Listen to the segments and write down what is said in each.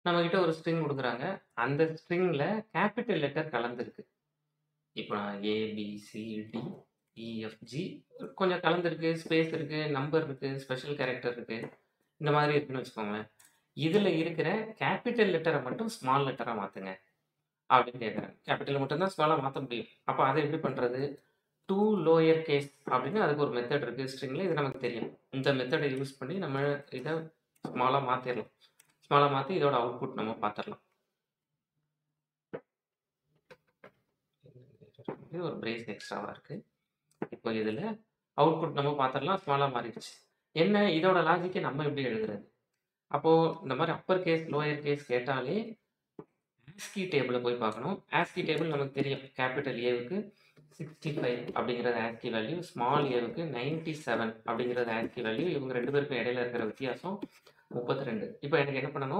நம்மகிட்ட ஒரு ஸ்ட்ரிங் குடுக்குறாங்க. அந்த ஸ்ட்ரிங்ல கேப்பிட்டல் லெட்டர் கலந்திருக்கு. இப்ப நான் A, B, C, D, E, F, G கொஞ்சம் கலந்திருக்கு, ஸ்பேஸ் இருக்கு, நம்பர் இருக்கு, ஸ்பெஷல் கேரக்டர் இருக்கு. இந்த மாதிரி இருக்குன்னு வச்சுக்கோங்களேன். இதுல இருக்கிற கேப்பிட்டல் லெட்டர மட்டும் ஸ்மால் லெட்டரா மாத்துங்க. அப்படின்னு கேட்குறாங்க. கேப்பிட்டல் மட்டும் தான் ஸ்மாலா மாத்த முடியும். அப்ப அத எப்படி பண்றது? டூ லோயர் கேஸ் அப்படின்னு அதுக்கு ஒரு மெத்தட் இருக்கு ஸ்ட்ரிங்ல. இது நமக்கு தெரியும். இந்த மெத்தட யூஸ் பண்ணி நம்ம இத ஸ்மாலா மாத்திரலாம். ஸ்மாலா மாத்தி இதோட அவுட்புட் நம்ம பாத்துரலாம். இது ஒரு பிரேஸ் எக்ஸ்ட்ராவா இருக்கு. இப்போ இதுல அவுட்புட் நம்ம பாத்துரலாம். ஸ்மாலா மாறிடுச்சு. என்ன இதோட லாஜிக்க நம்ம எப்படி எழுதுறது? அப்போ இந்த மாரி அப்பர் கேஸ், லோயர் கேஸ் கேட்டாலே ஆஸ்கி டேபிள போய் பார்க்கணும். ஆஸ்கி டேபிள் நமக்கு தெரியும். கேப்பிட்டல் ஏவுக்கு 65 அப்படிங்கிறது ஆஸ்கி வேல்யூ. ஸ்மால் ஏவுக்கு 97 அப்படிங்கிறது ஆஸ்கி வேல்யூ. இவங்க 2 பேருக்கும் இடையில இருக்கிற வித்தியாசம் 32. இப்ப எனக்கு என்ன பண்ணணும்?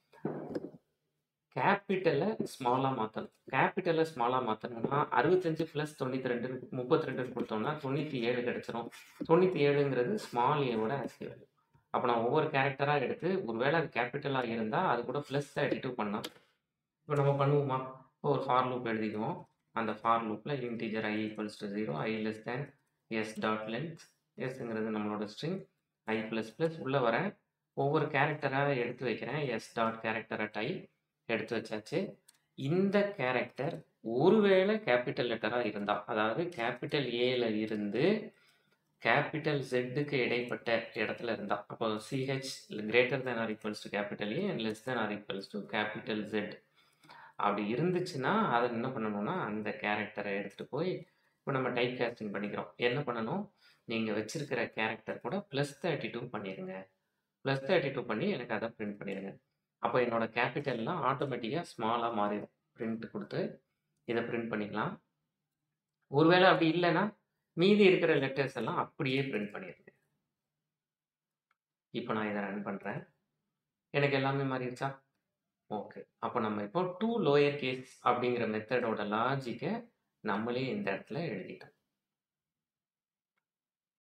கேப்பிட்டல ஸ்மாலா மாத்தணும். கேப்பிட்டல ஸ்மாலா மாத்தணும்னா 65 பிளஸ் 92 32 குடுத்தோம்னா 97 கிடைச்சிரும். 97ங்கிறது ஸ்மால் ஏவோட ஆஸ்கி வேல்யூ. அப்ப நான் ஒவ்வொரு கேரக்டரா எடுத்து ஒருவேள அது கேப்பிட்டலா இருந்தா அது கூட பிளஸ் 32 பண்ணலாம். இப்ப நம்ம பண்ணுவோமா? இப்போ ஒரு ஃபார் லூப் எழுதிக்குவோம். அந்த ஃபார் லூப்ல integer i equals to 0 i less than S dot length எஸ்ங்கிறது நம்மளோட ஸ்ட்ரிங் i பிளஸ் பிளஸ் உள்ள வரேன். ஒவ்வொரு கேரக்டரா எடுத்து வைக்கிறேன். S dot character at i எடுத்து வச்சாச்சு. இந்த கேரக்டர் ஒருவேள கேப்பிட்டல் லெட்டரா இருந்தா, அதாவது கேப்பிட்டல் ஏல இருந்து கேப்பிட்டல் Z-க்கு இடைப்பட்ட இடத்துல இருந்தா, அப்போ ch greater than or equals to capital A and less than or equals to capital Z. அப்படி இருந்துச்சுன்னா, அத என்ன பண்ணணும்னா, அந்த கேரக்டர எடுத்துட்டு போய் இப்ப நம்ம டைப் காஸ்டிங் பண்ணிக்கிறோம். என்ன பண்ணணும்? நீங்க வச்சிருக்கிற கேரக்டர் கூட பிளஸ் 32 பண்ணிருங்க. பிளஸ் 32 பண்ணி எனக்கு அத பிரிண்ட் பண்ணிருங்க. அப்ப என்னோட கேப்பிட்டல்லாம் ஆட்டோமேட்டிக்கா ஸ்மாலா மாறிரும். பிரிண்ட் குடுத்து இத பிரிண்ட் பண்ணிக்கலாம். ஒருவேள அப்படி இல்லன்னா, மீதி இருக்கிற லெட்டர்ஸ் எல்லாம் அப்படியே பிரிண்ட் பண்ணிருங்க. இப்ப நான் இத ரன் பண்றேன். எனக்கு எல்லாமே மாறிருச்சா? ஓகே. அப்ப நம்ம இப்போ டூ லோயர் கேஸ் அப்படிங்கிற மெத்தடோட லாஜிக்க நம்மளே இந்த இடத்துல எழுதிட்டோம்.